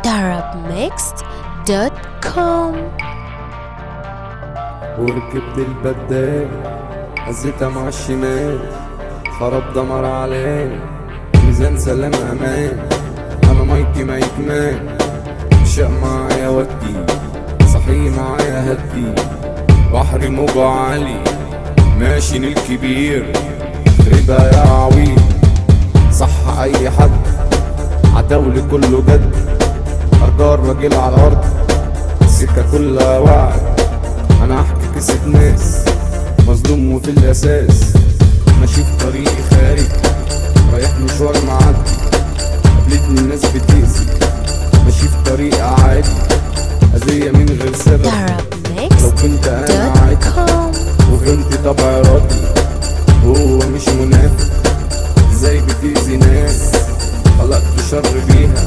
arabmixed.com وركبت البدال هزيتها مع الشمال خرب دمر عليه ميزان سلام امان انا مايكي مايك مان شق معايا ودي صحي معايا هدي بحر موجه عالي ماشي الكبير ربا يا عويل صح اي حد عدولي كله جد ارجار راجل على الارض السكه كلها وعد انا احكي قصه ناس مظلوم وفي الاساس ماشي في طريقي خارج رايح مشوار معدي قابلتني الناس بتأذي ماشي في طريق عادي أذية من غير سبب لو كنت أنا عادي arabmixed.com وفهمت طبع راضي هو مش منافق ازاي بتأذي ناس خلقت شر بيها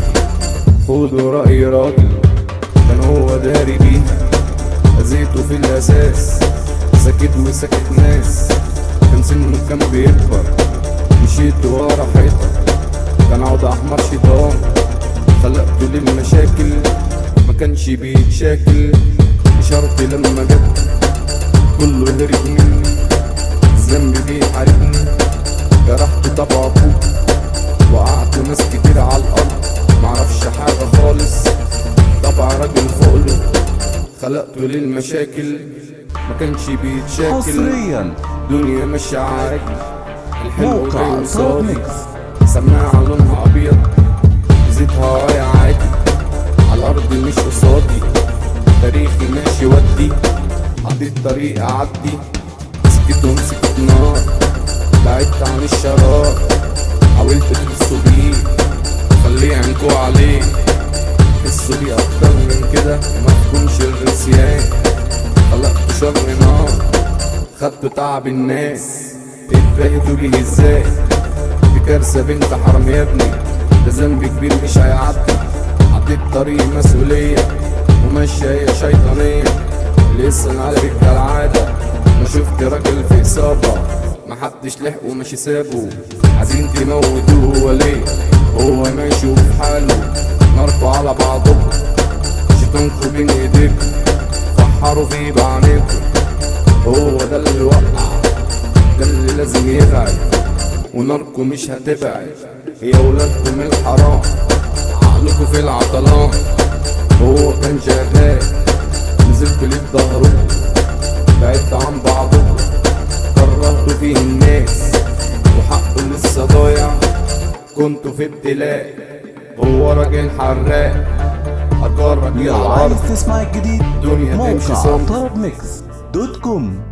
خدوا رأي راجل كان هو داري بيها أذيته في الأساس سكت وسكت ناس كان سنه كان بيكبر مشيت ورا حيطة كان عود أحمر شيطان خلقته للمشاكل ما كانش بيتشاكل إشارتي لما جت كله هرب مني الذنب بيحاربني جرحت طبع ابوك وقعت ناس كتير على الارض معرفش حاجة خالص طبع راجل فوقله خلقته للمشاكل ما كانش بيتشاكل حصريا دنيا ماشية عادي الحلو موقع جاي طرب قصادي ميكس سماعة لونها أبيض زيتها رايح عادي على الأرض مش قصادي تاريخي ماشي ودي عديت طريق أعدي مسكت ومسكت نار بعدت عن الشرار حاولت تحسوا بيه خليه عينكوا عليه حسوا بيه أكتر من كده ما تكونش الرسيان خلقت شر نار خدت تعب الناس اتبهتوا بيه ازاي دي كارثة بنت حرام يا ابني ده ذنب كبير مش هيعدي عديت طريق مسؤولية وماشية هي شيطانية لسه العالج كالعادة ما شفت راجل في إصابة محدش لحقه وماشي سابه عايزين تموتوه هو ليه هو ماشي وفي حاله ناركوا على بعضكم شيطانكوا بين ايديكم فحروا فيه بعينيكم هو ده اللي وقع ده اللي لازم يبعد وناركم مش هتبعد يا ولادكم الحرام عقلكم في العضلات هو كان شغال نزلت ليه ظهركم بعدت عن بعضكم كرهتوا فيه الناس وحقه لسه ضايع كنتوا في ابتلاء هو راجل حراق أجرك لو يا عايز الأرض تسمع الجديد الدنيا تمشي موقع صمت طرب ميكس دوت كوم